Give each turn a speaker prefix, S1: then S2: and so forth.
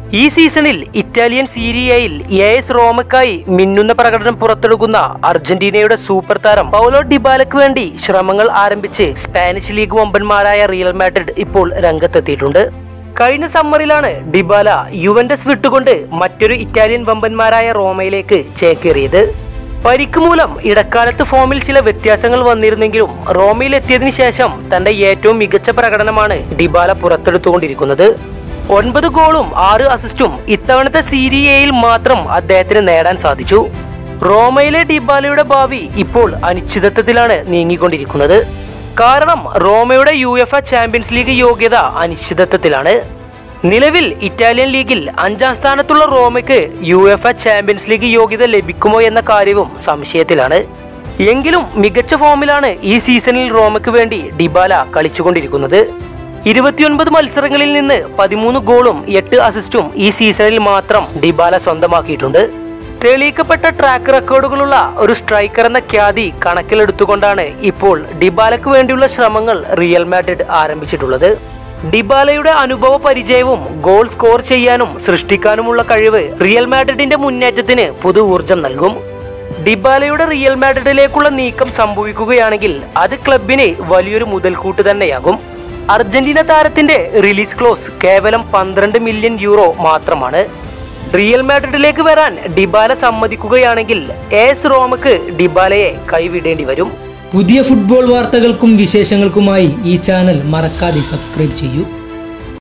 S1: ഈ സീസണിൽ ഇറ്റാലിയൻ സീരിയയിൽ എ എസ് റോമക്കായി മിന്നുന്ന പ്രകടനം പുറത്തെടുക്കുന്ന അർജന്റീനയുടെ സൂപ്പർ താരം പൗലോ ഡിബാലയ്ക്ക് വേണ്ടി ശ്രമങ്ങൾ ആരംഭിച്ച് സ്പാനിഷ് ലീഗ് വമ്പന്മാരായ റിയൽ മാഡ്രിഡ് ഇപ്പോൾ രംഗത്തെത്തിയിട്ടുണ്ട് കഴിഞ്ഞ സമ്മറിലാണ് ഡിബാല യുവന്റസ് വിട്ടുകൊണ്ട് മറ്റൊരു ഇറ്റാലിയൻ വമ്പന്മാരായ റോമയിലേക്ക് ചേക്കേറിയത് പരിക്ക് മൂലം ഇടക്കാലത്ത് ഫോമിൽ ചില വ്യത്യാസങ്ങൾ വന്നിരുന്നെങ്കിലും റോമയിൽ എത്തിയതിനു ശേഷം തന്റെ ഏറ്റവും മികച്ച പ്രകടനമാണ് ഡിബാല പുറത്തെടുത്തുകൊണ്ടിരിക്കുന്നത് ഒൻപത് ഗോളും ആറ് അസിസ്റ്റും ഇത്തവണത്തെ സീരിയയിൽ മാത്രം അദ്ദേഹത്തിന് നേടാൻ സാധിച്ചു റോമയിലെ ഡിബാലയുടെ ഭാവി ഇപ്പോൾ അനിശ്ചിതത്വത്തിലാണ് നീങ്ങിക്കൊണ്ടിരിക്കുന്നത് കാരണം റോമയുടെ U F A champions league യോഗ്യത അനിശ്ചിതത്വത്തിലാണ് നിലവിൽ ഇറ്റാലിയൻ ലീഗിൽ അഞ്ചാം സ്ഥാനത്തുള്ള റോമയ്ക്ക് U F A champions league യോഗ്യത ലഭിക്കുമോ എന്ന കാര്യവും സംശയത്തിലാണ് എങ്കിലും മികച്ച ഫോമിലാണ് ഈ സീസണിൽ റോമയ്ക്ക് വേണ്ടി ഡിബാല കളിച്ചുകൊണ്ടിരിക്കുന്നത് ഇരുപത്തിയൊൻപത് മത്സരങ്ങളിൽ നിന്ന് പതിമൂന്ന് ഗോളും എട്ട് അസിസ്റ്റും ഈ സീസണിൽ മാത്രം ഡിബാല സ്വന്തമാക്കിയിട്ടുണ്ട് തെളിയിക്കപ്പെട്ട ട്രാക്ക് റെക്കോർഡുകളുള്ള ഒരു സ്ട്രൈക്കർ എന്ന ഖ്യാതി കണക്കിലെടുത്തുകൊണ്ടാണ് ഇപ്പോൾ ഡിബാലയ്ക്ക് വേണ്ടിയുള്ള ശ്രമങ്ങൾ റിയൽ മാഡ്രിഡ് ആരംഭിച്ചിട്ടുള്ളത് ഡിബാലയുടെ അനുഭവ പരിചയവും ഗോൾ സ്കോർ ചെയ്യാനും സൃഷ്ടിക്കാനുമുള്ള കഴിവ് റിയൽ മാഡ്രിഡിന്റെ മുന്നേറ്റത്തിന് പുതു ഊർജം നൽകും ഡിബാലയുടെ റിയൽ മാഡ്രിഡിലേക്കുള്ള നീക്കം സംഭവിക്കുകയാണെങ്കിൽ അത് ക്ലബിന് വലിയൊരു മുതൽക്കൂട്ട് തന്നെയാകും അർജന്റീന താരത്തിന്റെ റിലീസ് ക്ലോസ് കേവലം പന്ത്രണ്ട് മില്യൺ യൂറോ മാത്രമാണ് റിയൽ മാഡ്രിഡിലേക്ക് വരാൻ ഡിബാല സമ്മതിക്കുകയാണെങ്കിൽ എസ് റോമക്ക് ഡിബാലയെ കൈവിടേണ്ടി വരും
S2: പുതിയ ഫുട്ബോൾ വാർത്തകൾക്കും വിശേഷങ്ങൾക്കുമായി ഈ ചാനൽ മറക്കാതെ സബ്സ്ക്രൈബ് ചെയ്യൂ